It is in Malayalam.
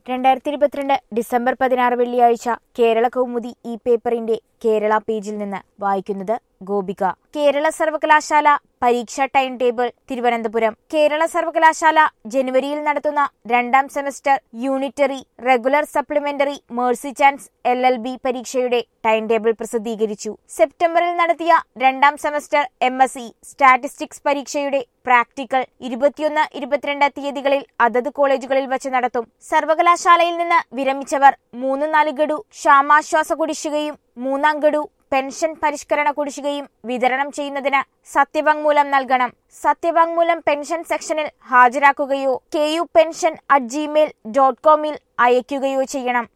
രണ്ടായിരത്തി ഇരുപത്തിരണ്ട് ഡിസംബർ പതിനാറ് വെള്ളിയാഴ്ച കേരള കൗമുദി ഈ പേപ്പറിന്റെ കേരള പേജിൽ നിന്ന് വായിക്കുന്നത് ഗോപിക കേരള സർവകലാശാല പരീക്ഷാ ടൈം ടേബിൾ തിരുവനന്തപുരം കേരള സർവകലാശാല ജനുവരിയിൽ നടത്തുന്ന രണ്ടാം semester unitary regular supplementary mercy chance L L B പരീക്ഷയുടെ ടൈം ടേബിൾ പ്രസിദ്ധീകരിച്ചു സെപ്റ്റംബറിൽ നടത്തിയ രണ്ടാം semester M S C statistics പരീക്ഷയുടെ പ്രാക്ടിക്കൽ ഇരുപത്തിയൊന്ന് ഇരുപത്തിരണ്ട് തീയതികളിൽ അതത് കോളേജുകളിൽ വച്ച് നടത്തും സർവകലാശാലയിൽ നിന്ന് വിരമിച്ചവർ മൂന്ന് നാല് ഗഡു ക്ഷാമാശ്വാസ കുടിശ്ശികയും മൂന്നാം ഗഡു പെൻഷൻ പരിഷ്കരണ കുടിശ്ശികയും വിതരണം ചെയ്യുന്നതിന് സത്യവാങ്മൂലം നൽകണം സത്യവാങ്മൂലം പെൻഷൻ സെക്ഷനിൽ ഹാജരാക്കുകയോ K U pension at gmail dot കോമിൽ അയയ്ക്കുകയോ ചെയ്യണം